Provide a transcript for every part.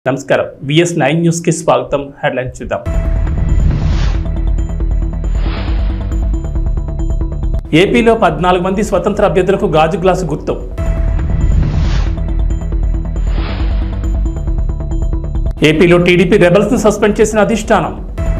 నమస్కారం VS nine news కి స్వాగతం హెడ్లైన్ చూద్దాం ఏపీలో పద్నాలుగు మంది స్వతంత్ర అభ్యర్థులకు గాజు గ్లాసు గుర్తు ఏపీలో టీడీపీ రెబల్స్ ను సస్పెండ్ చేసిన అధిష్టానం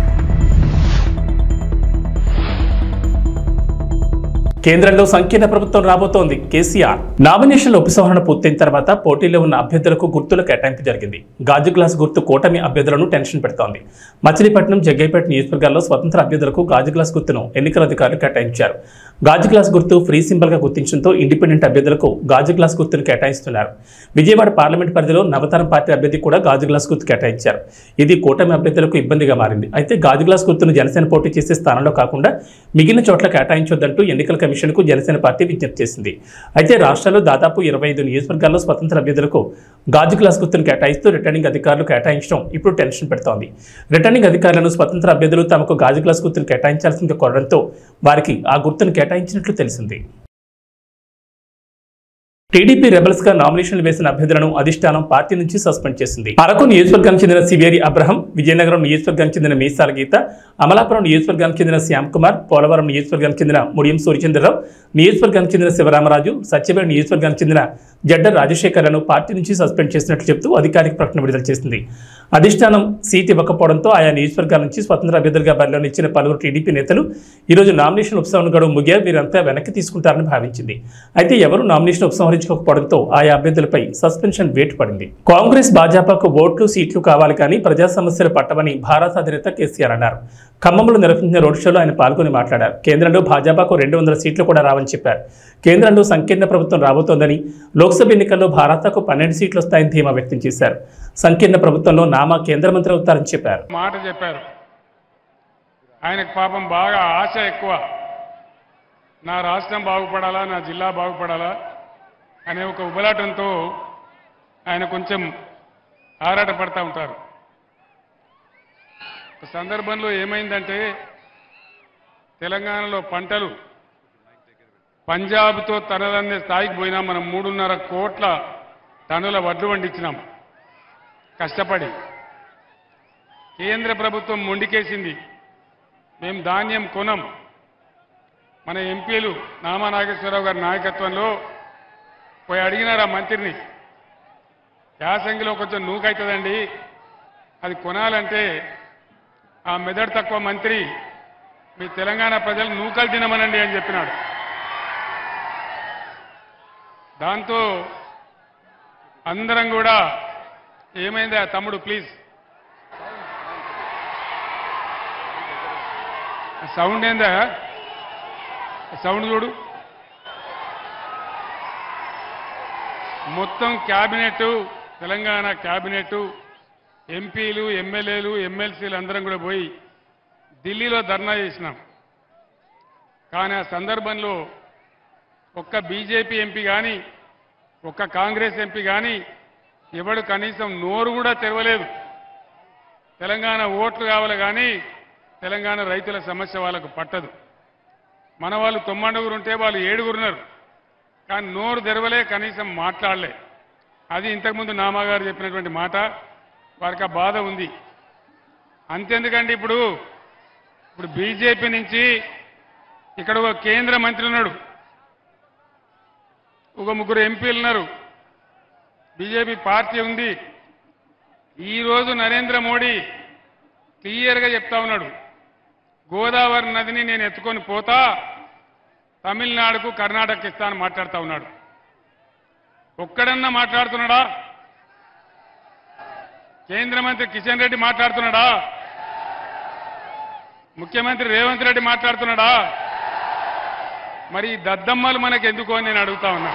కేంద్రంలో సంకీర్ణ ప్రభుత్వం రాబోతోంది కేసీఆర్ నామినేషన్ల ఉపసంహరణ పూర్తయిన తర్వాత పోటీలో ఉన్న అభ్యర్థులకు గుర్తుల కేటాయింపు జరిగింది గాజు గ్లాస్ గుర్తు కూటమి అభ్యర్థులను టెన్షన్ పెడుతోంది మచిలీపట్నం జగ్గైపేట నియోజకవర్గాల్లో స్వతంత్ర అభ్యర్థులకు గాజు గ్లాస్ గుర్తును ఎన్నికల అధికారులు కేటాయించారు గాజు గ్లాస్ గుర్తు ఫ్రీ సింబల్ గా గుర్తించడంతో ఇండిపెండెంట్ అభ్యర్థులకు గాజు గ్లాస్ గుర్తును కేటాయిస్తున్నారు విజయవాడ పార్లమెంట్ పరిధిలో నవతరం పార్టీ అభ్యర్థి కూడా గాజు గ్లాస్ గుర్తు కేటాయించారు ఇది కూటమి అభ్యర్థులకు ఇబ్బందిగా మారింది అయితే గాజు గ్లాస్ గుర్తును జనసేన పోటీ చేసే స్థానంలో కాకుండా మిగిలిన చోట్ల కేటాయించొద్దంటూ ఎన్నికల కమిషన్కు జనసేన పార్టీ విజ్ఞప్తి చేసింది అయితే రాష్ట్రంలో దాదాపు ఇరవై ఐదు నియోజకవర్గాల్లో స్వతంత్ర అభ్యర్థులకు గాజు గ్లాస్ గుర్తును కేటాయిస్తూ రిటర్నింగ్ అధికారులు కేటాయించడం ఇప్పుడు టెన్షన్ పెడుతోంది రిటర్నింగ్ అధికారులను స్వతంత్ర అభ్యర్థులు తమకు గాజు గ్లాస్ గుర్తును కేటాయించాల్సిందిగా కోరడంతో వారికి ఆ గుర్తును కేటాయించినట్లు తెలిసింది టీడీపీ రెబల్స్ గా నామినేషన్లు వేసిన అభ్యర్థులను అధిష్టానం పార్టీ నుంచి సస్పెండ్ చేసింది అరకు నియోజకవర్గానికి చెందిన సివేరి అబ్రహం విజయనగరం నియోజకవర్గానికి చెందిన మీసాల గీత అమలాపురం నియోజకవర్గానికి చెందిన శ్యామ్ కుమార్ పోలవరం నియోజకవర్గానికి చెందిన ముడియం సూర్యచంద్రరావు నియోజకవర్గానికి చెందిన శివరామరాజు సత్యవేడు నియోజకవర్గానికి చెందిన జడ్డ రాజశేఖర్లను పార్టీ నుంచి సస్పెండ్ చేసినట్లు చెబుతూ అధికారిక ప్రకటన విడుదల చేసింది అధిష్టానం సీట్ ఇవ్వకపోవడంతో ఆయా నియోజకవర్గాల నుంచి స్వతంత్ర అభ్యర్థులుగా బరిలో నిచ్చిన పలువురు టీడీపీ నేతలు ఈరోజు నామినేషన్ ఉపసంహరణ గడువు ముగియ వీరంతా వెనక్కి తీసుకుంటారని భావించింది అయితే ఎవరు నామినేషన్ ఉపసంహరించుకోకపోవడంతో ఆయా అభ్యర్థులపై సస్పెన్షన్ వేటు పడింది కాంగ్రెస్ భాజపాకు ఓట్లు సీట్లు కావాలి కానీ ప్రజా సమస్యలు పట్టవని భారత అధినేత కేసీఆర్ అన్నారు ఖమ్మంలో నిర్వహించిన రోడ్ షోలో ఆయన పాల్గొని మాట్లాడారు కేంద్రంలో భాజపాకు రెండు వందల సీట్లు కూడా రావని చెప్పారు కేంద్రంలో సంకీర్ణ ప్రభుత్వం రాబోతోందని లోక్సభ ఎన్నికల్లో భారతకు పన్నెండు సీట్లు వస్తాయని ధీమా వ్యక్తం చేశారు సంకీర్ణ ప్రభుత్వంలో నామా కేంద్ర మంత్రి అవుతారని చెప్పారు మాట చెప్పారు ఆయనకు పాపం బాగా ఆశ ఎక్కువ నా రాష్ట్రం బాగుపడాలా నా జిల్లా బాగుపడాలా అనే ఒక ఉబలాటంతో ఆయన కొంచెం ఆరాటపడతా ఉంటారు ఒక సందర్భంలో ఏమైందంటే తెలంగాణలో పంటలు పంజాబ్తో తనదన్నే స్థాయికి పోయినా మనం మూడున్నర కోట్ల టన్నుల వడ్లు పండించినాం కష్టపడి కేంద్ర ప్రభుత్వం మొండికేసింది మేము ధాన్యం కొనం మన ఎంపీలు నామా నాగేశ్వరరావు గారి నాయకత్వంలో పోయి అడిగినారు ఆ మంత్రిని యాసంగిలో కొంచెం నూకైతుందండి అది కొనాలంటే ఆ మెదడు తక్కువ మంత్రి మీ తెలంగాణ ప్రజలు నూకలు తినమనండి అని చెప్పినాడు దాంతో అందరం కూడా ఏమైందా తమ్ముడు ప్లీజ్ సౌండ్ ఏందా సౌండ్ చూడు మొత్తం క్యాబినెట్ తెలంగాణ క్యాబినెట్ ఎంపీలు ఎమ్మెల్యేలు ఎమ్మెల్సీలు అందరం కూడా పోయి ఢిల్లీలో ధర్నా చేసినాం కానీ ఆ సందర్భంలో ఒక్క బీజేపీ ఎంపీ కానీ ఒక్క కాంగ్రెస్ ఎంపీ కానీ ఎవడు కనీసం నోరు కూడా తెరవలేదు తెలంగాణ ఓట్లు కావాలి కానీ తెలంగాణ రైతుల సమస్య వాళ్ళకు పట్టదు మన వాళ్ళు తొమ్మండుగురు ఉంటే వాళ్ళు ఏడుగురున్నారు కానీ నోరు తెరవలే కనీసం మాట్లాడలే అది ఇంతకుముందు నామాగారు చెప్పినటువంటి మాట వారికి ఆ బాధ ఉంది అంతెందుకండి ఇప్పుడు ఇప్పుడు బీజేపీ నుంచి ఇక్కడ ఒక కేంద్ర మంత్రి ఉన్నాడు ఒక ముగ్గురు ఎంపీలు ఉన్నారు బీజేపీ పార్టీ ఉంది ఈరోజు నరేంద్ర మోడీ క్లియర్గా చెప్తా ఉన్నాడు గోదావరి నదిని నేను ఎత్తుకొని పోతా తమిళనాడుకు కర్ణాటక ఇస్తాను మాట్లాడుతా ఉన్నాడు ఒక్కడన్నా మాట్లాడుతున్నాడా కేంద్ర మంత్రి కిషన్ రెడ్డి మాట్లాడుతున్నాడా ముఖ్యమంత్రి రేవంత్ రెడ్డి మాట్లాడుతున్నాడా మరి ఈ దద్దమ్మలు మనకు ఎందుకు అని నేను అడుగుతా ఉన్నా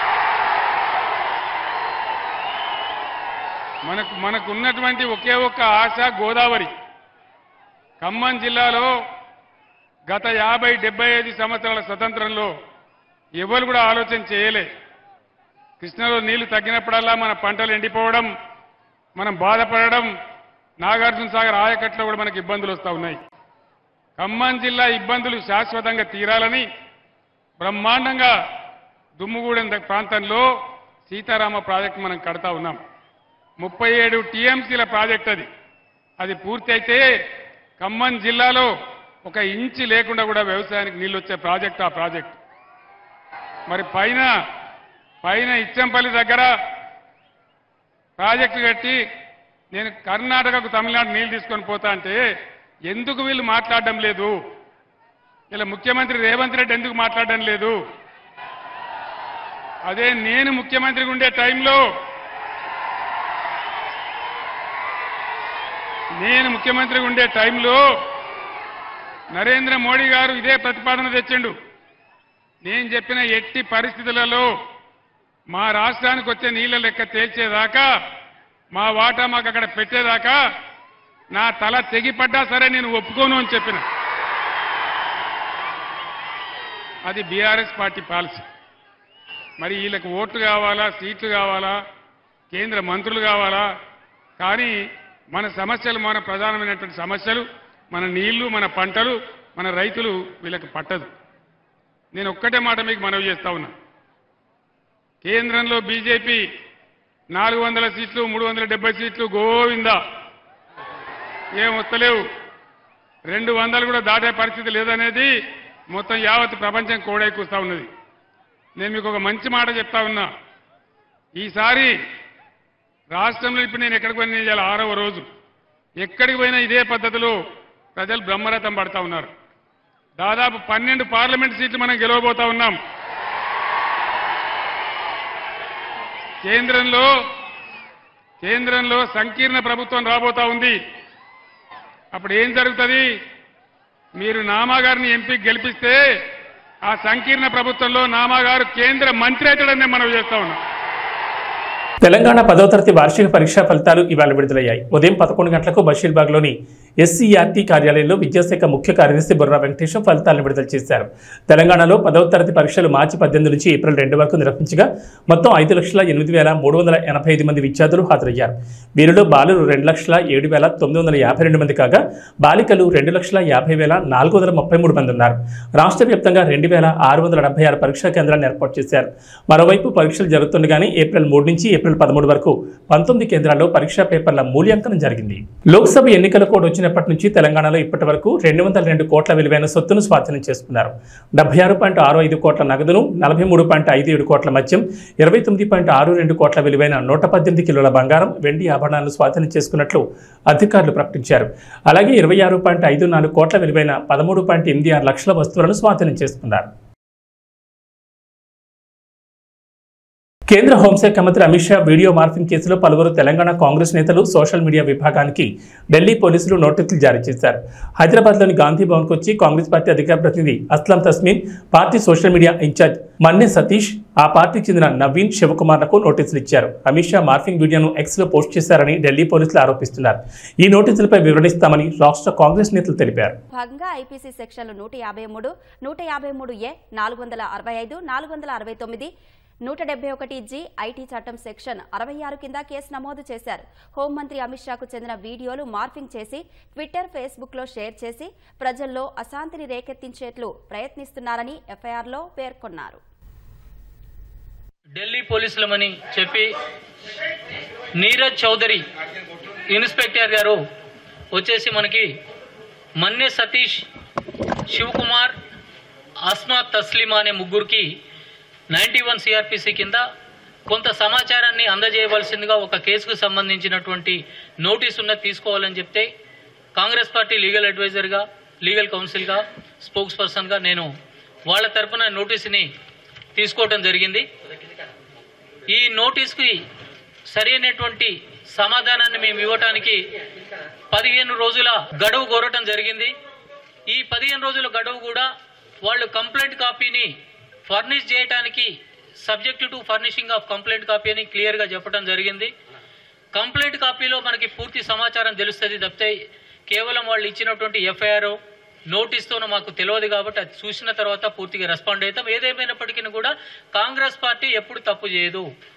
మనకు మనకు ఉన్నటువంటి ఒకే ఒక్క ఆశ గోదావరి ఖమ్మం జిల్లాలో గత యాభై డెబ్బై ఐదు సంవత్సరాల స్వతంత్రంలో ఎవరు కూడా ఆలోచన చేయలే కృష్ణలో నీళ్లు తగ్గినప్పుడల్లా మన పంటలు ఎండిపోవడం మనం బాధపడడం నాగార్జున సాగర్ ఆయకట్లో కూడా మనకి ఇబ్బందులు వస్తూ ఉన్నాయి ఖమ్మం జిల్లా ఇబ్బందులు శాశ్వతంగా తీరాలని బ్రహ్మాండంగా దుమ్ముగూడెం ద- ప్రాంతంలో సీతారామ ప్రాజెక్టు మనం కడతా ఉన్నాం ముప్పై ఏడు టీఎంసీల ప్రాజెక్ట్ అది అది పూర్తయితే ఖమ్మం జిల్లాలో ఒక ఇంచి లేకుండా కూడా వ్యవసాయానికి నీళ్ళు వచ్చే ప్రాజెక్ట్ ఆ ప్రాజెక్ట్ మరి పైన పైన ఇచ్చంపల్లి దగ్గర ప్రాజెక్టు కట్టి నేను కర్ణాటకకు తమిళనాడు నీళ్లు తీసుకొని పోతా అంటే ఎందుకు వీళ్ళు మాట్లాడడం లేదు ఇలా ముఖ్యమంత్రి రేవంత్ రెడ్డి ఎందుకు మాట్లాడడం లేదు అదే నేను ముఖ్యమంత్రిగా ఉండే టైంలో నేను ముఖ్యమంత్రిగా ఉండే టైంలో నరేంద్ర మోడీ గారు ఇదే ప్రతిపాదన తెచ్చిండు నేను చెప్పిన ఎట్టి పరిస్థితులలో మా రాష్ట్రానికి వచ్చే నీళ్ల లెక్క తేల్చేదాకా మా వాటా మాకు అక్కడ పెట్టేదాకా నా తల తెగిపడ్డా సరే నేను ఒప్పుకోను అని చెప్పిన అది బీఆర్ఎస్ పార్టీ పాలసీ మరి వీళ్ళకి ఓట్లు కావాలా సీట్లు కావాలా కేంద్ర మంత్రులు కావాలా కానీ మన సమస్యలు మన ప్రధానమైనటువంటి సమస్యలు మన నీళ్లు మన పంటలు మన రైతులు వీళ్ళకి పట్టదు నేను ఒక్కటే మాట మీకు మనవి చేస్తా ఉన్నా కేంద్రంలో బీజేపీ నాలుగు వందల సీట్లు మూడు వందల డెబ్బై సీట్లు గోవిందా ఏం వస్తలేవు రెండు వందలు కూడా దాటే పరిస్థితి లేదనేది మొత్తం యావత్ ప్రపంచం కోడై కూస్తా ఉన్నది నేను మీకు ఒక మంచి మాట చెప్తా ఉన్నా ఈసారి రాష్ట్రంలో ఇప్పుడు నేను ఎక్కడికి పోయినా ఇవాళ ఆరవ రోజు ఎక్కడికి పోయినా ఇదే పద్ధతిలో ప్రజలు బ్రహ్మరథం పడతా ఉన్నారు దాదాపు పన్నెండు పార్లమెంట్ సీట్లు మనం గెలవబోతా ఉన్నాం కేంద్రంలో కేంద్రంలో సంకీర్ణ ప్రభుత్వం రాబోతా ఉంది అప్పుడు ఏం జరుగుతుంది మీరు నామాగారిని ఎంపీకి గెలిపిస్తే ఆ సంకీర్ణ ప్రభుత్వంలో నామాగారు కేంద్ర మంత్రి అవుతాడని నేను మనం చేస్తా ఉన్నాం తెలంగాణ పదో తరగతి వార్షిక పరీక్షా ఫలితాలు ఇవాళ విడుదలయ్యాయి ఉదయం పదకొండు గంటలకు బషీర్బాగ్లోని ఎస్సీఆర్టీ కార్యాలయంలో విద్యాశాఖ ముఖ్య కార్యదర్శి బుర్రా వెంకటేశం ఫలితాలను విడుదల చేశారు తెలంగాణలో పదవ తరగతి పరీక్షలు మార్చి పద్దెనిమిది నుంచి ఏప్రిల్ రెండు వరకు నిర్వహించగా మొత్తం ఐదు లక్షల ఎనిమిది వేల మూడు వందల ఎనభై ఐదు మంది విద్యార్థులు హాజరయ్యారు వీరిలో బాలురు రెండు లక్షల ఏడు వేల తొమ్మిది వందల యాభై రెండు మంది కాగా బాలికలు రెండు లక్షల యాభై వేల నాలుగు వందల ముప్పై మూడు మంది ఉన్నారు రాష్ట్ర వ్యాప్తంగా రెండు వేల ఆరు వందల డెబ్బై ఆరు పరీక్షా కేంద్రాలను ఏర్పాటు చేశారు మరోవైపు పరీక్షలు జరుగుతుండగానే ఏప్రిల్ మూడు నుంచి ఏప్రిల్ పదమూడు వరకు పంతొమ్మిది కేంద్రాల్లో పరీక్షా పేపర్ల మూల్యాంకనం జరిగింది లోక్సభ ఎన్నికల కోడ్ వచ్చినప్పటి నుంచి తెలంగాణలో ఇప్పటి వరకు రెండు వందల రెండు కోట్ల విలువైన సొత్తును స్వాధీనం చేసుకున్నారు డెబ్బై ఆరు పాయింట్ ఆరు ఐదు కోట్ల నగదును నలభై మూడు పాయింట్ ఐదు ఏడు కోట్ల మద్యం ఇరవై తొమ్మిది పాయింట్ ఆరు రెండు కోట్ల విలువైన నూట పద్దెనిమిది కిలోల బంగారం వెండి ఆభరణాలను స్వాధీనం చేసుకున్నట్లు అధికారులు ప్రకటించారు అలాగే ఇరవై ఆరు పాయింట్ ఐదు నాలుగు కోట్ల విలువైన పదమూడు పాయింట్ ఎనిమిది ఆరు లక్షల వస్తువులను స్వాధీనం చేసుకున్నారు కేంద్ర హోంశాఖ మంత్రి అమిత్ షా వీడియో మార్ఫింగ్ కేసులో పలువురు తెలంగాణ కాంగ్రెస్ నేతలు సోషల్ మీడియా విభాగానికి ఢిల్లీ పోలీసులు నోటీసులు జారీ చేశారు హైదరాబాద్లోని గాంధీ భవన్కు వచ్చి కాంగ్రెస్ పార్టీ అధికార ప్రతినిధి Aslam Tasneem party social media in-charge Manne Satish ఆ పార్టీకి చెందిన నవీన్ శివకుమార్లకు నోటీసులు ఇచ్చారు అమిత్ షా మార్ఫింగ్ వీడియోను ఎక్స్లో పోస్ట్ చేశారని ఢిల్లీ పోలీసులు ఆరోపిస్తున్నారు ఈ నోటీసులపై వివరణిస్తామని రాష్ట్ర కాంగ్రెస్ నేతలు తెలిపారు భాగంగా ఐపీసీ సెక్షన్లు నూట యాభై మూడు నూట యాభై మూడు ఏ నాలుగు వందల అరవై ఐదు నాలుగు వందల అరవై తొమ్మిది నూట డెబ్బై ఒకటి జి ఐటీ చట్టం సెక్షన్ అరవై ఆరు కింద కేసు నమోదు చేశారు హోంమంత్రి అమిత్ షాకు చెందిన వీడియోలు మార్ఫింగ్ చేసి ట్విట్టర్ ఫేస్బుక్లో షేర్ చేసి ప్రజల్లో అశాంతిని రేకెత్తించేట్లు ప్రయత్నిస్తున్నారని ఎఫ్ఐఆర్లో పేర్కొన్నారు ఢిల్లీ పోలీసులమని చెప్పి నీరజ్ చౌదరి ఇన్స్పెక్టర్ గారు వచ్చేసి మనకి మన్నె సతీష్ శివకుమార్ అస్మా తస్లీమా అనే ముగ్గురికి నైంటీ వన్ సిఆర్పిసి కింద కొంత సమాచారాన్ని అందజేయవలసిందిగా ఒక కేసుకు సంబంధించినటువంటి నోటీస్ ఉన్నది తీసుకోవాలని చెప్తే కాంగ్రెస్ పార్టీ లీగల్ అడ్వైజర్గా లీగల్ కౌన్సిల్గా స్పోక్స్ పర్సన్గా నేను వాళ్ళ తరపున నోటీసుని తీసుకోవడం జరిగింది ఈ నోటీస్కి సరైనటువంటి సమాధానాన్ని మేము ఇవ్వటానికి పదిహేను రోజుల గడువు కోరటం జరిగింది ఈ పదిహేను రోజుల గడువు కూడా వాళ్ళు కంప్లైంట్ కాపీని ఫర్నిష్ చేయడానికి subject to furnishing of complaint copy అని క్లియర్గా చెప్పడం జరిగింది కంప్లైంట్ కాపీలో మనకి పూర్తి సమాచారం తెలుస్తుంది తప్పితే కేవలం వాళ్ళు ఇచ్చినటువంటి ఎఫ్ఐఆర్ నోటీస్తోనూ మాకు తెలియదు కాబట్టి అది చూసిన తర్వాత పూర్తిగా రెస్పాండ్ అవుతాం ఏదేమైనప్పటికీ కూడా కాంగ్రెస్ పార్టీ ఎప్పుడు తప్పు చేయదు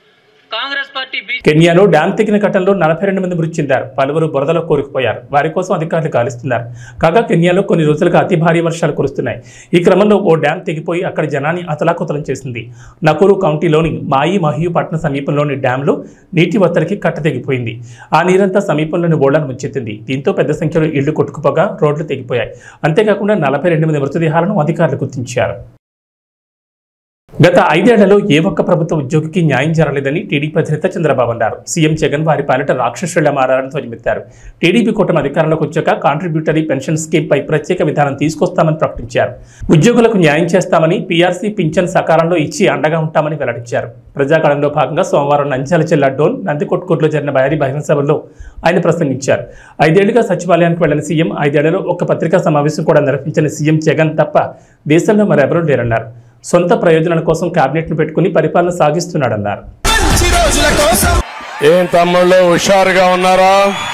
కాంగ్రెస్ పార్టీ బీ కెన్యాలో డ్యాం తెగిన ఘటనలో నలభై రెండు మంది మృతి చెందారు పలువురు బురదలో కోరుకుపోయారు వారి కోసం అధికారులు గాలిస్తున్నారు కాగా కెన్యాలో కొన్ని రోజులుగా అతి భారీ వర్షాలు కురుస్తున్నాయి ఈ క్రమంలో ఓ డ్యాం తెగిపోయి అక్కడి జనాన్ని అతలాకుతలం చేసింది నకూరు కౌంటీలోని మాయి మహియు పట్టణ సమీపంలోని డ్యాంలో నీటి ఒత్తడికి కట్ట తెగిపోయింది ఆ నీరంతా సమీపంలోని ఓళ్లను ముంచెత్తింది దీంతో పెద్ద సంఖ్యలో ఇళ్లు కొట్టుకుపోగా రోడ్లు తెగిపోయాయి అంతేకాకుండా నలభై రెండు మంది మృతదేహాలను అధికారులు గుర్తించారు గత ఐదేళ్లలో ఏ ఒక్క ప్రభుత్వ ఉద్యోగికి న్యాయం జరగలేదని టీడీపీ అధినేత చంద్రబాబు అన్నారు సీఎం జగన్ వారి పాలిట రాక్షసులా మారారని ధ్వజమెత్తారు టీడీపీ కూటమి అధికారంలోకి వచ్చాక కాంట్రిబ్యూటరీ పెన్షన్ స్కీమ్ పై ప్రత్యేక విధానం తీసుకొస్తామని ప్రకటించారు ఉద్యోగులకు న్యాయం చేస్తామని పీఆర్సీ పింఛన్ సకాలంలో ఇచ్చి అండగా ఉంటామని వెల్లడించారు ప్రజాకాలంలో భాగంగా సోమవారం నంద్యాల జిల్లా డోన్ నందికొట్కూరులో జరిగిన భారీ బహిరంగ సభలో ఆయన ప్రసంగించారు ఐదేళ్లుగా సచివాలయానికి వెళ్లిన సీఎం ఐదేళ్లలో ఒక్క పత్రికా సమావేశం కూడా నిర్వహించిన సీఎం జగన్ తప్ప దేశంలో మరెవరూ లేరన్నారు సొంత ప్రయోజనాల కోసం కేబినెట్ను పెట్టుకుని పరిపాలన సాగిస్తున్నాడన్నారు ఏం తమ్ముళ్ళు హుషారుగా ఉన్నారా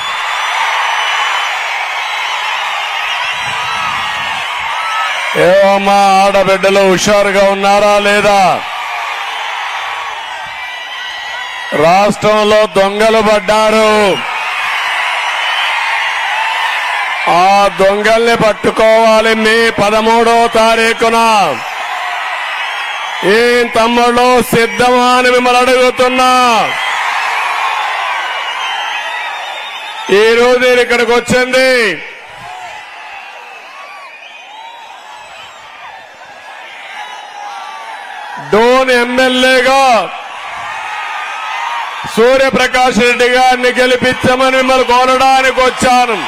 ఏమమ్మా ఆడబిడ్డలు హుషారుగా ఉన్నారా లేదా రాష్ట్రంలో దొంగలు పడ్డారు ఆ దొంగల్ని పట్టుకోవాలి మే పదమూడో తారీఖున ఏం తమ్ముళ్ళు సిద్ధమా అని మిమ్మల్ని అడుగుతున్నా ఈ రోజు నేను ఇక్కడికి వచ్చింది డోన్ ఎమ్మెల్యేగా సూర్యప్రకాష్ రెడ్డి గారిని గెలిపించమని మిమ్మల్ని కోరడానికి వచ్చాను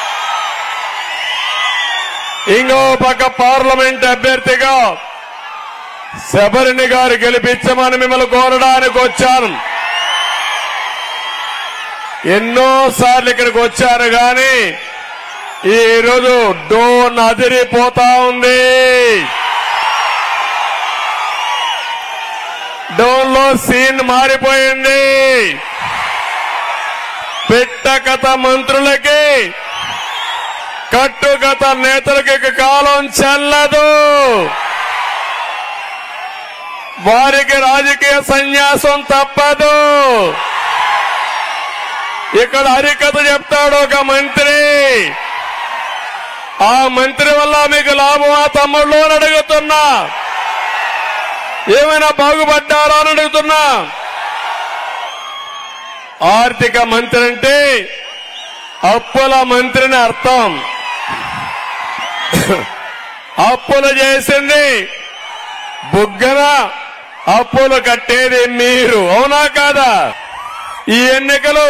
ఇంకో పక్క పార్లమెంట్ అభ్యర్థిగా శబరిని గారు గెలిపించమని మిమ్మల్ని కోరడానికి వచ్చాను ఎన్నో సార్లు ఇక్కడికి వచ్చారు గాని ఈ రోజు డోన్ అదిరిపోతా ఉంది డోన్ లో సీన్ మారిపోయింది పిట్టకథ మంత్రులకి కట్టుకథ నేతలకి ఇక కాలం చెల్లదు వారికి రాజకీయ సన్యాసం తప్పదు ఇక్కడ హరికథ చెప్తాడు ఒక మంత్రి ఆ మంత్రి వల్ల మీకు లాభమా తమ్ముళ్ళు అని అడుగుతున్నా ఏమైనా బాగుపడ్డారా అని అడుగుతున్నా ఆర్థిక మంత్రి అంటే అప్పుల మంత్రిని అర్థం అప్పులు చేసింది బుగ్గన అప్పులు కట్టేది మీరు అవునా కాదా ఈ ఎన్నికలు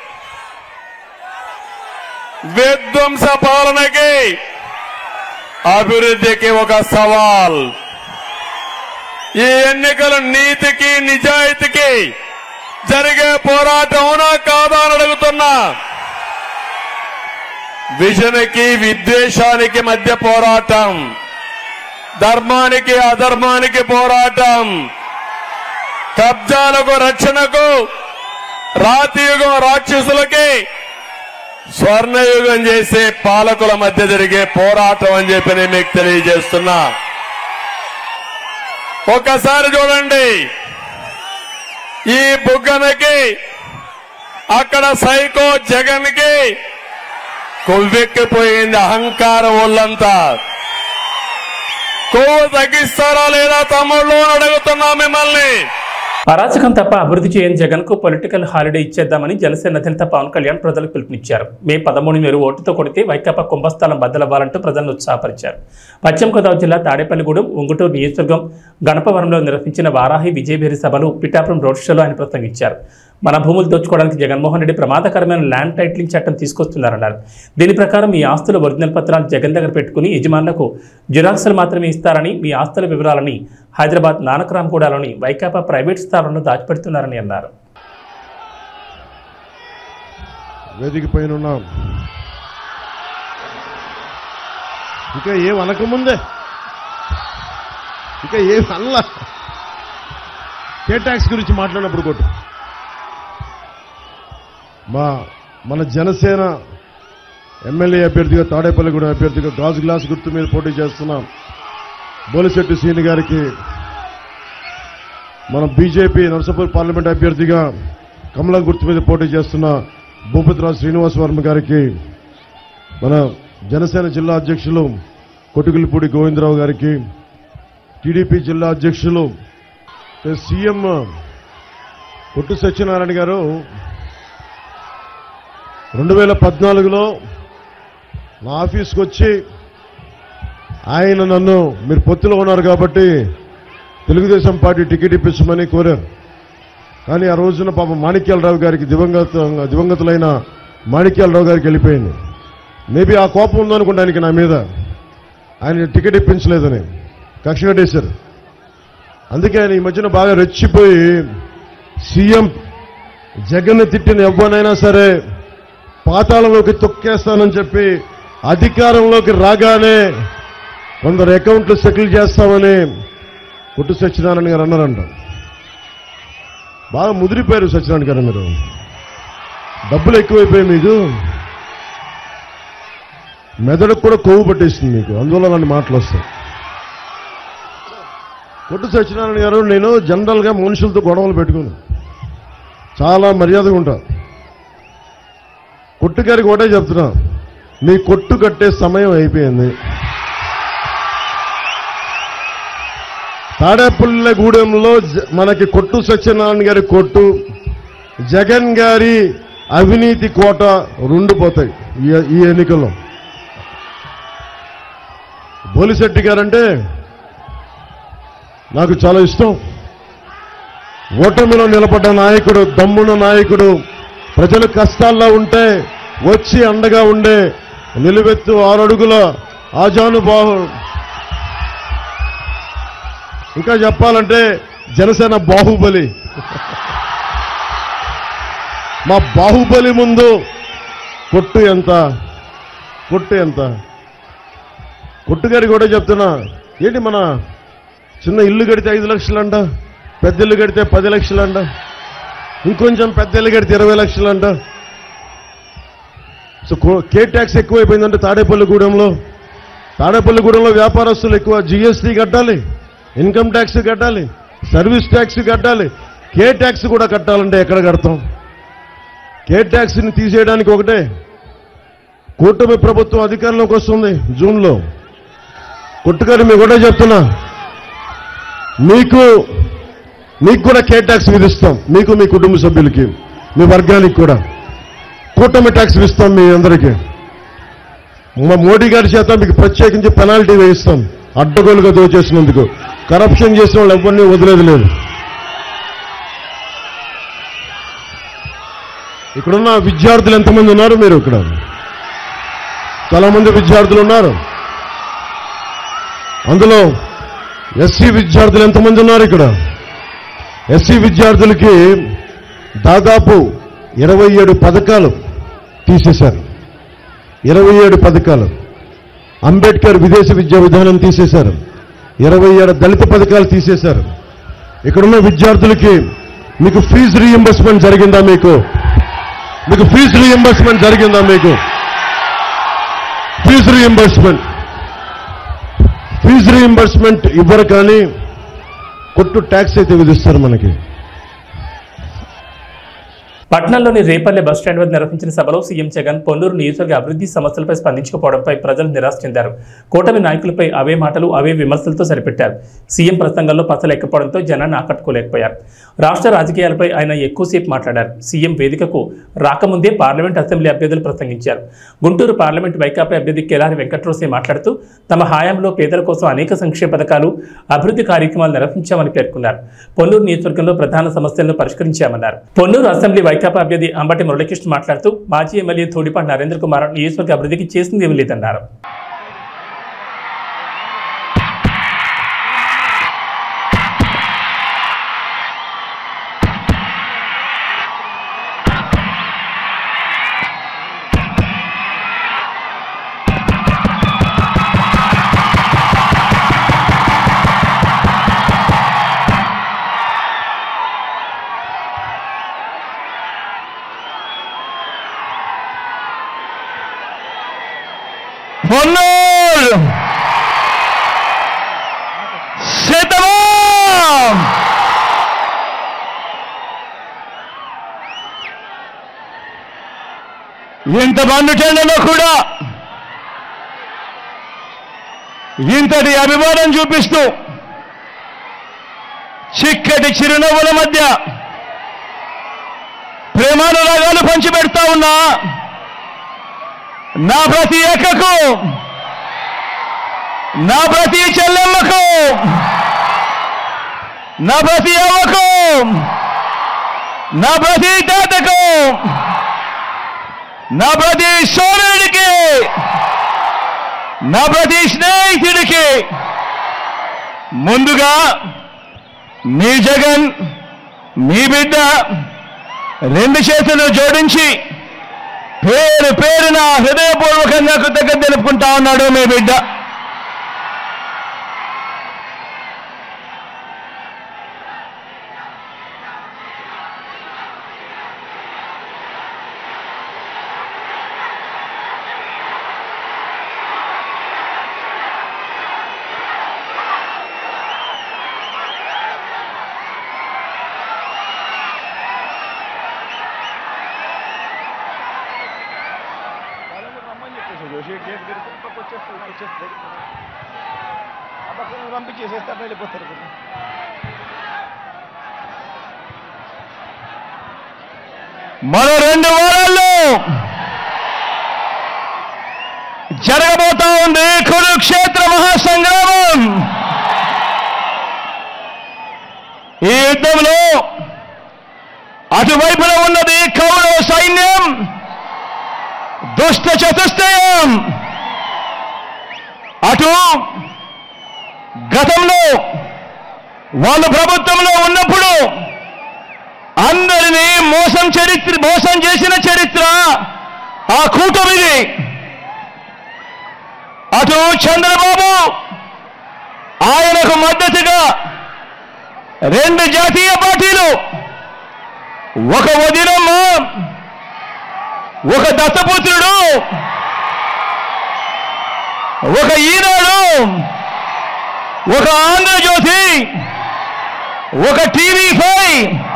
విధ్వంస పాలనకి అభివృద్ధికి ఒక సవాల్ ఈ ఎన్నికలు నీతికి నిజాయితీకి జరిగే పోరాటం అవునా కాదా అని అడుగుతున్నా విజనకి విద్వేషానికి మధ్య పోరాటం ధర్మానికి అధర్మానికి పోరాటం కబ్జాలకు రక్షణకు రాతియుగం రాక్షసులకి స్వర్ణయుగం చేసే పాలకుల మధ్య జరిగే పోరాటం అని చెప్పి నేను మీకు తెలియజేస్తున్నా ఒక్కసారి చూడండి ఈ బుగ్గనకి అక్కడ సైకో జగన్ కి కొవ్వెక్కిపోయింది అహంకారం ఒళ్ళంతా కొవ్వు తగ్గిస్తారా లేదా తమ్ముళ్ళు అని అడుగుతున్నా మిమ్మల్ని అరాచకం తప్ప అభివృద్ధి చేయని జగన్ కు పొలిటికల్ హాలిడే ఇచ్చేద్దామని జనసేన అధినేత పవన్ కళ్యాణ్ ప్రజలకు పిలుపునిచ్చారు మే పదమూడు మీరు ఓటుతో కొడితే వైకాపా కుంభస్థలం బద్దలవ్వాలంటూ ప్రజలను ఉత్సాహపరిచారు పశ్చిమ గోదావరి జిల్లా తాడేపల్లిగూడెం ఉంగుటూరు నియోజకవర్గం గణపవరంలో నిర్వహించిన వారాహి విజయభేరి సభలు పిఠాపురం రోడ్ షోలో ఆయన ప్రసంగించారు మన భూములు దోచుకోవడానికి జగన్మోహన్ రెడ్డి ప్రమాదకరమైన ల్యాండ్ టైటిలింగ్ చట్టం తీసుకొస్తున్నారన్నారు దీని ప్రకారం మీ ఆస్తుల ఒరిజినల్ పత్రాలు జగన్ దగ్గర పెట్టుకుని యజమానులకు జిరాక్సులు మాత్రమే ఇస్తారని మీ ఆస్తుల వివరాలని హైదరాబాద్ నానక్రామ్గూడలోని వైకాపా ప్రైవేట్ స్థావరంలో దాచిపెడుతున్నారని అన్నారు వేదిక పైన ఉన్నాం ఇంకా ఏం అనకముందే ఇంకా ఏం అనలా కే ట్యాక్స్ గురించి మాట్లాడినప్పుడు కొట్టు మా మన జనసేన ఎమ్మెల్యే అభ్యర్థిగా తాడేపల్లిగూడెం అభ్యర్థిగా గాజు గ్లాస్ గుర్తు మీద పోటీ చేస్తున్నాం బోలిశెట్టి శ్రీని గారికి మన బీజేపీ నర్సాపూర్ పార్లమెంట్ అభ్యర్థిగా కమలం గుర్తు మీద పోటీ చేస్తున్న భూపతిరాజు శ్రీనివాస్ వర్మ గారికి మన జనసేన జిల్లా అధ్యక్షులు కొట్టుకులపూడి గోవిందరావు గారికి టీడీపీ జిల్లా అధ్యక్షులు సీఎం కొట్టు సత్యనారాయణ గారు రెండు వేల పద్నాలుగులో నా ఆఫీస్కి వచ్చి ఆయన నన్ను మీరు పొత్తులో ఉన్నారు కాబట్టి తెలుగుదేశం పార్టీ టికెట్ ఇప్పించమని కోరారు కానీ ఆ రోజున పాపం మాణిక్యాలరావు గారికి దివంగత దివంగతులైన మాణిక్యాలరావు గారికి వెళ్ళిపోయింది మేబీ ఆ కోపం ఉందనుకుంటా ఆయనకి నా మీద ఆయన టికెట్ ఇప్పించలేదని కక్ష కట్టేశారు అందుకే ఆయన ఈ మధ్యన బాగా రెచ్చిపోయి సీఎం జగన్ తిట్టిన ఎవ్వనైనా సరే పాతాళంలోకి తొక్కేస్తానని చెప్పి అధికారంలోకి రాగానే కొందరు అకౌంట్లు సెటిల్ చేస్తామని పుట్టు సత్యనారాయణ గారు అన్నారంట బాగా ముదిరిపోయారు సత్యనారాయణ గారు మీరు డబ్బులు ఎక్కువైపోయాయి మీకు మెదడుకు కూడా కొవ్వు పట్టేస్తుంది మీకు అందువల్ల నన్ను మాటలు వస్తాయి కొట్టు సత్యనారాయణ గారు నేను జనరల్గా మనుషులతో గొడవలు పెట్టుకుని చాలా మర్యాదగా ఉంటా కొట్టు గారికి ఒకటే చెప్తున్నా మీ కొట్టు కట్టే సమయం అయిపోయింది తాడేపల్లిగూడెంలో జ- మనకి కొట్టు సత్యనారాయణ గారి కొట్టు జగన్ గారి అవినీతి కోట రెండు పోతాయి ఈ- ఈ ఎన్నికల్లో బోలిశెట్టి గారంటే నాకు చాలా ఇష్టం ఓటమిలో నిలబడ్డ నాయకుడు దమ్మున నాయకుడు ప్రజలు కష్టాల్లో ఉంటే వచ్చి అండగా ఉండే నిలువెత్తు ఆరడుగుల ఆజానుబాహు ఇంకా చెప్పాలంటే జనసేన బాహుబలి మా బాహుబలి ముందు కొట్టు ఎంత కొట్టు ఎంత కొట్టు గారికి కూడా చెప్తున్నా ఏంటి మన చిన్న ఇల్లు కడితే ఐదు లక్షలంట పెద్ద ఇల్లు కడితే పది లక్షలంట ఇంకొంచెం పెద్ద ఇల్లు కడితే ఇరవై లక్షలంట సో కో- కే ట్యాక్స్ ఎక్కువైపోయిందంటే తాడేపల్లిగూడెంలో తాడేపల్లిగూడెంలో వ్యాపారస్తులు ఎక్కువ జిఎస్టీ కట్టాలి ఇన్కమ్ ట్యాక్స్ కట్టాలి సర్వీస్ ట్యాక్స్ కట్టాలి కే ట్యాక్స్ కూడా కట్టాలంటే ఎక్కడ కడతాం కే ట్యాక్స్ని తీసేయడానికి ఒకటే కూటమి ప్రభుత్వం అధికారంలోకి వస్తుంది జూన్లో కొట్టుగారు మీకు ఒకటే చెప్తున్నా మీకు మీకు కూడా కే ట్యాక్స్ విధిస్తాం మీకు మీ కుటుంబ సభ్యులకి మీ వర్గానికి కూడా కూటమి ట్యాక్స్ ఇస్తాం మీ అందరికీ మా మోడీ గారి చేత మీకు ప్రత్యేకించి పెనాల్టీ వేయిస్తాం అడ్డగోలుగా దోచేసినందుకు కరప్షన్ చేసిన వాళ్ళు ఎవరిని వదిలేదు లేదు ఇక్కడున్న విద్యార్థులు ఎంతమంది ఉన్నారు మీరు ఇక్కడ చాలా మంది విద్యార్థులు ఉన్నారు అందులో ఎస్సీ విద్యార్థులు ఎంతమంది ఉన్నారు ఇక్కడ ఎస్సీ విద్యార్థులకి దాదాపు ఇరవై ఏడు పథకాలు తీసేశారు ఇరవై ఏడు పథకాలు అంబేద్కర్ విదేశీ విద్యా విధానం తీసేశారు ఇరవై ఏడు దళిత పథకాలు తీసేశారు ఇక్కడున్న విద్యార్థులకి మీకు ఫీజు రీఎంబర్స్మెంట్ జరిగిందా మీకు మీకు ఫీజు రీఎంబర్స్మెంట్ జరిగిందా మీకు ఫీజు రీఎంబర్స్మెంట్ ఫీజు రీఎంబర్స్మెంట్ ఇవ్వరు కానీ కొట్టు ట్యాక్స్ అయితే విధిస్తారు మనకి పట్నంలోని రేపల్లె బస్టాండ్ వద్ద నిర్వహించిన సభలో సీఎం జగన్ పొన్నూరు నియోజకవర్గ అభివృద్ధి సమస్యలపై స్పందించకపోవడంపై ప్రజలు నిరాశ చెందారు కూటమి నాయకులపై అవే మాటలు అవే విమర్శలతో సరిపెట్టారు సీఎం ప్రసంగంలో పసలేకపోవడంతో జనాన్ని ఆకట్టుకోలేకపోయారు రాష్ట్ర రాజకీయాలపై ఆయన ఎక్కువసేపు మాట్లాడారు సీఎం వేదికకు రాకముందే పార్లమెంట్ అసెంబ్లీ అభ్యర్థులు ప్రసంగించారు గుంటూరు పార్లమెంట్ వైకాపా అభ్యర్థి కెలారి వెంకట్రోసే మాట్లాడుతూ తమ హయాంలో పేదల కోసం అనేక సంక్షేమ పథకాలు అభివృద్ధి కార్యక్రమాలు నిర్వహించామని పేర్కొన్నారు పొన్నూరు నియోజకవర్గంలో ప్రధాన సమస్యలను పరిష్కరించామన్నారు పొన్నూరు అసెంబ్లీ వైకాపా అభ్యర్థి అంబటి మురళీకృష్ణ మాట్లాడుతూ మాజీ ఎమ్మెల్యే థోడిపాటి నరేంద్ర కుమార్ నియోజకవర్గ అభివృద్ధికి చేసింది ఏమీ లేదన్నారు పొన్నూరు శతమం ఇంత బండుటెండలో కూడా ఇంతటి అభిమానం చూపిస్తూ చిక్కటి చిరునవ్వుల మధ్య ప్రేమానురాగాలు పంచిపెడతా ఉన్నా నా ప్రతి ఎక్కకు నా ప్రతి చెల్లెమ్మకు నా ప్రతి అవ్వకు నా ప్రతి తాతకు నా ప్రతి సోదరుడికి నా ప్రతి స్నేహితుడికి ముందుగా మీ జగన్ మీ బిడ్డ రెండు చేతులు జోడించి పేరు పేరున హృదయపూర్వకంగా కృతజ్ఞత తెలుపుకుంటా ఉన్నాడు మీ బిడ్డ మరో రెండు వారాల్లో జరగబోతా ఉంది కురుక్షేత్ర మహాసంగ్రామం ఈ యుద్ధంలో అటువైపున ఉన్నది కౌరవ సైన్యం దుష్ట చతుష్టయం అటు గతంలో వాళ్ళు ప్రభుత్వంలో ఉన్నప్పుడు అందరినీ మోసం చరిత్ర మోసం చేసిన చరిత్ర ఆ కూటమిది అటు చంద్రబాబు ఆయనకు మద్దతుగా రెండు జాతీయ పార్టీలు ఒక వదినమ్మ ఒక దత్తపుత్రుడు ఒక ఈనాడు ఒక ఆంధ్రజ్యోతి ఒక టీవీ ఫైవ్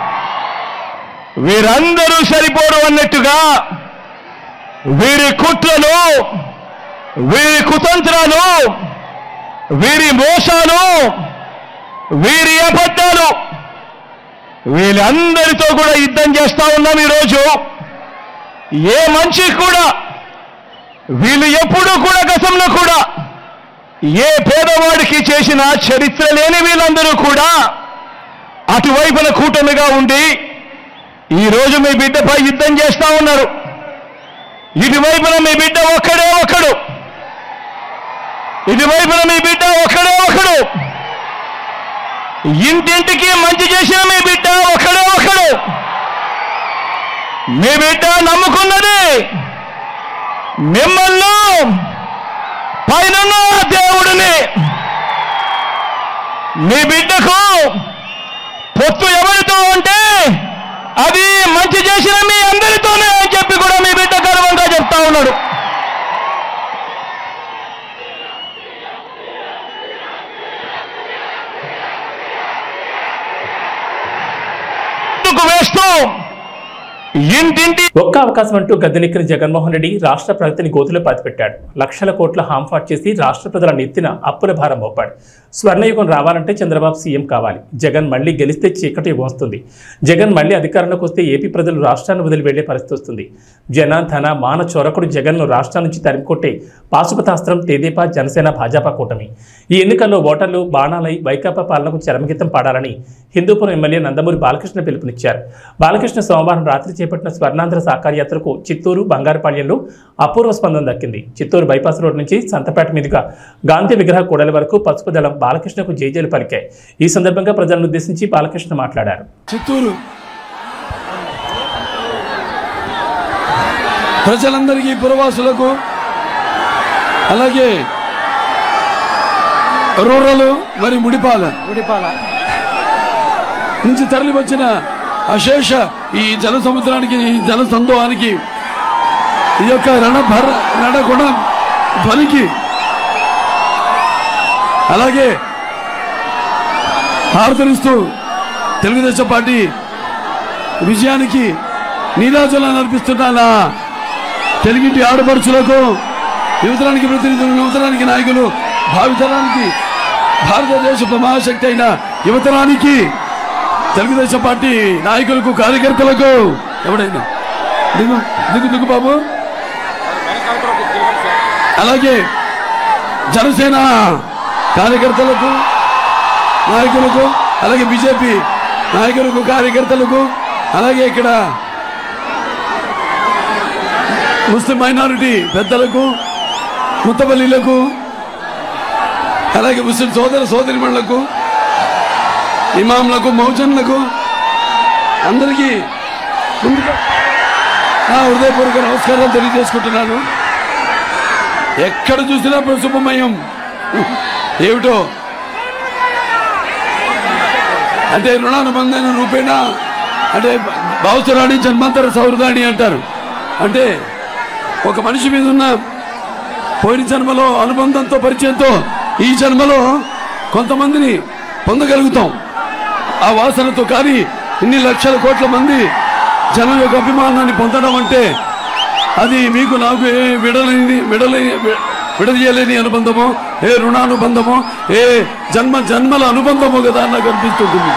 వీరందరూ సరిపోరు అన్నట్టుగా వీరి కుట్రలు వీరి కుతంత్రాలు వీరి మోసాలు వీరి అబద్ధాలు వీళ్ళందరితో కూడా యుద్ధం చేస్తా ఉన్నాం ఈరోజు ఏ మనిషి కూడా వీళ్ళు ఎప్పుడూ కూడా గతంలో కూడా ఏ పేదవాడికి చేసిన చరిత్ర లేని వీళ్ళందరూ కూడా అటువైపున కూటమిగా ఉండి ఈ రోజు మీ బిడ్డపై యుద్ధం చేస్తా ఉన్నారు ఇటువైపున మీ బిడ్డ ఒక్కడే ఒక్కడు ఇటువైపున మీ బిడ్డ ఒక్కడే ఒకడు ఇంటింటికి మంచి చేసిన మీ బిడ్డ ఒక్కడే ఒకడు మీ బిడ్డ నమ్ముకున్నది మిమ్మల్ని పైన దేవుడిని మీ బిడ్డకు పొత్తు ఎవరితో అంటే అది మంచి చేసిన మీ అందరితోనే అని చెప్పి కూడా మీ బిడ్డ గర్వంగా చెప్తా ఉన్నాడు ముందుకు వేస్తూ ఇంటింటి ఒక్క అవకాశం అంటూ గద్దెనెక్కిన జగన్మోహన్ రెడ్డి రాష్ట్ర ప్రగతిని గోతులో పాతిపెట్టాడు లక్షల కోట్ల హాంఫాట్ చేసి రాష్ట్ర ప్రజల నెత్తిన అప్పుల భారం మోపాడు స్వర్ణయుగం రావాలంటే చంద్రబాబు సీఎం కావాలి జగన్ మళ్ళీ గెలిస్తే చీకటి వస్తుంది జగన్ మళ్ళీ అధికారంలోకి వస్తే ఏపీ ప్రజలు రాష్ట్రాన్ని వదిలి వెళ్లే పరిస్థితి వస్తుంది జన ధన మాన చొరకుడు జగన్ను రాష్ట్రం నుంచి తరిమికొట్టే పాశుపతాస్త్రం తెదేపా జనసేన భాజపా కూటమి ఈ ఎన్నికల్లో ఓటర్లు బాణాలై వైకాపా పాలనకు చరమగీతం పాడాలని హిందూపురం ఎమ్మెల్యే నందమూరి బాలకృష్ణ పిలుపునిచ్చారు బాలకృష్ణ సోమవారం రాత్రి చేపట్టిన స్వర్ణాంధ్ర సాకార యాత్రకు చిత్తూరు బంగారుపాళ్యంలో అపూర్వ స్పందన దక్కింది చిత్తూరు బైపాస్ రోడ్ నుంచి సంతపేట మీదుగా గాంధీ విగ్రహ కూడలి వరకు పసుపు దళం బాలకృష్ణకు జైజేలు పలికాయి ఈ సందర్భంగా ప్రజలను ఉద్దేశించి బాలకృష్ణ మాట్లాడారు చిత్తూరు ప్రజలందరికీ పురవాసులకు అలాగే రూరల్ మరి ముడిపాల ముడిపాల నుంచి తరలి వచ్చిన అశేష ఈ జల సముద్రానికి ఈ జల సందోహానికి ఈ యొక్క రణభర రణగుణ ధ్వనికి అలాగే హారతనిస్తూ తెలుగుదేశం పార్టీ విజయానికి నీరాజనాన్ని అర్పిస్తున్న నా తెలుగింటి ఆడపడుచులకు యువతరానికి ప్రతినిధులు యువతరానికి నాయకులు భావితరానికి భారతదేశ మహాశక్తి అయిన యువతరానికి తెలుగుదేశం పార్టీ నాయకులకు కార్యకర్తలకు ఎవడైనా దిగు దిగు దిగు బాబు అలాగే జనసేన కార్యకర్తలకు నాయకులకు అలాగే బీజేపీ నాయకులకు కార్యకర్తలకు అలాగే ఇక్కడ ముస్లిం మైనారిటీ పెద్దలకు ముత్తపల్లిలకు అలాగే ముస్లిం సోదర సోదరిమణులకు ఇమాంలకు మౌజన్లకు అందరికీ ముందుగా నా హృదయపూర్వక నమస్కారాలు తెలియజేసుకుంటున్నాను ఎక్కడ చూసినా ప్రశుభమయం ఏమిటో అంటే రుణానుబంధన రూపేణ అంటే భావసురాణి జన్మాంతర సౌహృదాన్ని అంటారు అంటే ఒక మనిషి మీద ఉన్న పోయిన జన్మలో అనుబంధంతో పరిచయంతో ఈ జన్మలో కొంతమందిని పొందగలుగుతాం ఆ వాసనతో కానీ ఇన్ని లక్షల కోట్ల మంది జనం యొక్క అభిమానాన్ని పొందడం అంటే అది మీకు నాకు ఏ విడలేని విడలేని విడదీయలేని అనుబంధమో ఏ రుణానుబంధమో ఏ జన్మ జన్మల అనుబంధమో కదా అని నాకు అనిపిస్తుంది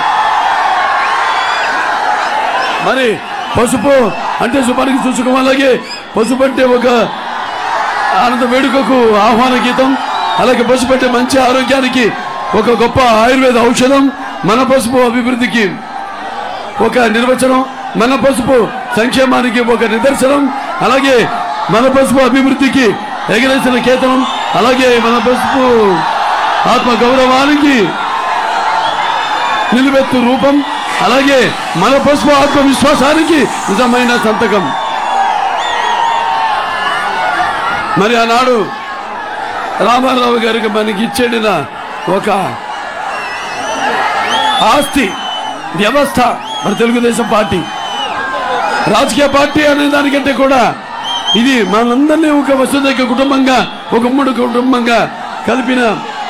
మరి పసుపు అంటే శుభానికి సూచకం అలాగే పసుపు అంటే ఒక ఆనంద వేడుకకు ఆహ్వాన గీతం అలాగే పసుపు అంటే మంచి ఆరోగ్యానికి ఒక గొప్ప ఆయుర్వేద ఔషధం మన పసుపు అభివృద్ధికి ఒక నిర్వచనం మన పసుపు సంక్షేమానికి ఒక నిదర్శనం అలాగే మన పసుపు అభివృద్ధికి ఎగరేసిన కేతనం అలాగే మన పసుపు ఆత్మ గౌరవానికి నిలువెత్తు రూపం అలాగే మన పసుపు ఆత్మవిశ్వాసానికి నిజమైన సంతకం మరి ఆనాడు రామారావు గారికి మనకి ఇచ్చేడిన ఒక ఆస్తి వ్యవస్థ మన తెలుగుదేశం పార్టీ రాజకీయ పార్టీ అనే దానికంటే కూడా ఇది మనందరినీ ఒక వసుదైక కుటుంబంగా ఒక ఉమ్మడి కుటుంబంగా కలిపిన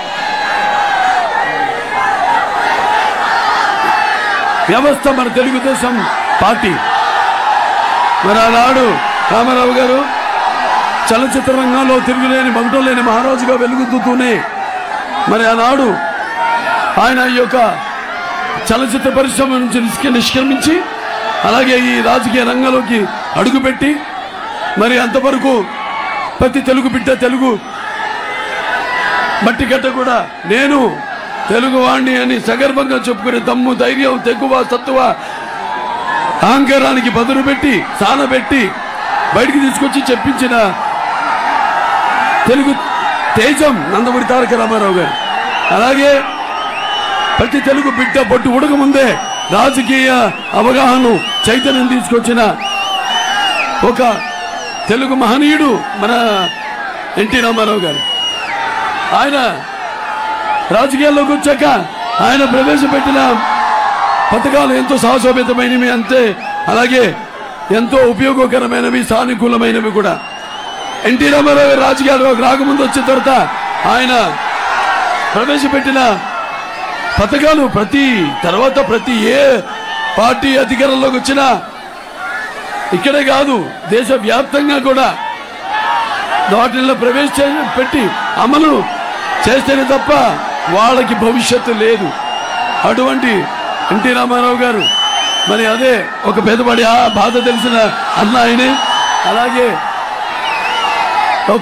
వ్యవస్థ మన తెలుగుదేశం పార్టీ మరి ఆనాడు రామారావు గారు చలచిత్ర రంగంలో తిరుగులేని మగటం లేని మహారాజుగా వెలుగుతూనే మరి ఆనాడు ఆయన ఈ యొక్క చలచిత్ర పరిశ్రమ నుంచి నిష్క- నిష్క్రమించి అలాగే ఈ రాజకీయ రంగంలోకి అడుగుపెట్టి మరి అంతవరకు ప్రతి తెలుగు బిడ్డ తెలుగు మట్టి గడ్డ కూడా నేను తెలుగు వాణ్ణి అని సగర్భంగా చెప్పుకునే దమ్ము ధైర్యం తెగువ సత్తువ అహంకారానికి బదులు పెట్టి సానబెట్టి బయటికి తీసుకొచ్చి చెప్పించిన తెలుగు తేజం నందమూరి తారక రామారావు గారు అలాగే ప్రతి తెలుగు బిడ్డ బొట్టు ఉడక ముందే రాజకీయ అవగాహన చైతన్యం తీసుకొచ్చిన ఒక తెలుగు మహనీయుడు మన ఎన్టీ రామారావు గారు ఆయన రాజకీయాల్లోకి వచ్చాక ఆయన ప్రవేశపెట్టిన పథకాలు ఎంతో సాహసోపేతమైనవి అంతే అలాగే ఎంతో ఉపయోగకరమైనవి సానుకూలమైనవి కూడా ఎన్టీ రామారావు గారు రాజకీయాల్లోకి రాకముందు వచ్చిన తర్వాత ఆయన ప్రవేశపెట్టిన పథకాలు ప్రతి తర్వాత ప్రతి ఏ పార్టీ అధికారంలోకి వచ్చినా ఇక్కడే కాదు దేశవ్యాప్తంగా కూడా వాటిల్లో ప్రవేశ పెట్టి అమలు చేస్తేనే తప్ప వాళ్ళకి భవిష్యత్తు లేదు అటువంటి ఎన్టీ రామారావు గారు మరి అదే ఒక పేదవాడి ఆ బాధ తెలిసిన అన్న ఆయనే అలాగే ఒక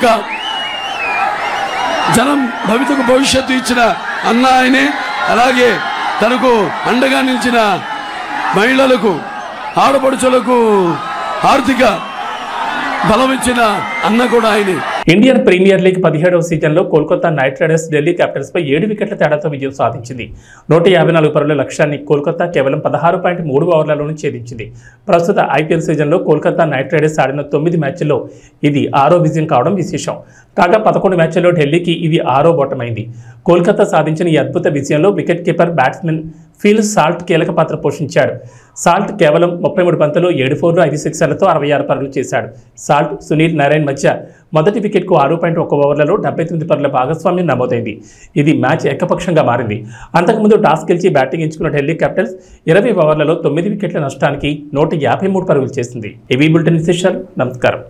జనం భవితకు భవిష్యత్తు ఇచ్చిన అన్న ఆయనే అలాగే తనకు అండగా నిలిచిన మహిళలకు ఆడపడుచులకు ఆర్థిక బలం ఇచ్చిన అన్న కూడా ఆయనే ఇండియన్ ప్రీమియర్ లీగ్ పదిహేడవ సీజన్లో Kolkata knight riders Delhi capitals పై ఏడు వికెట్ల తేడాతో విజయం సాధించింది నూట యాభై నాలుగు పరుల లక్ష్యాన్ని కోల్కతా కేవలం పదహారు పాయింట్ మూడు ఓవర్లలోనే ఛేదించింది ప్రస్తుత ఐపీఎల్ సీజన్లో కోల్కతా నైట్ రైడర్స్ ఆడిన తొమ్మిది మ్యాచ్ల్లో ఇది ఆరో విజయం కావడం విశేషం కాగా పదకొండు మ్యాచ్ల్లో ఢిల్లీకి ఇది ఆరో ఓటమైంది కోల్కతా సాధించిన ఈ అద్భుత విజయంలో wicket keeper batsman Phil Salt కీలక పాత్ర పోషించాడు సాల్ట్ కేవలం ముప్పై మూడు బంతులు ఏడు ఫోర్లు ఐదు సిక్సర్లతో అరవై ఆరు పరుగులు చేశాడు సాల్ట్ సునీల్ నారాయణ్ మధ్య మొదటి వికెట్కు ఆరు పాయింట్ ఒక ఓవర్లలో డెబ్బై తొమ్మిది పరుగుల భాగస్వామ్యం నమోదైంది ఇది మ్యాచ్ ఏకపక్షంగా మారింది అంతకుముందు టాస్ గెలిచి బ్యాటింగ్ ఎంచుకున్న ఢిల్లీ క్యాపిటల్స్ ఇరవై ఓవర్లలో తొమ్మిది వికెట్ల నష్టానికి నూట యాభై మూడు పరుగులు చేసింది ఇవి బులెటిన్ విశేషాలు నమస్కారం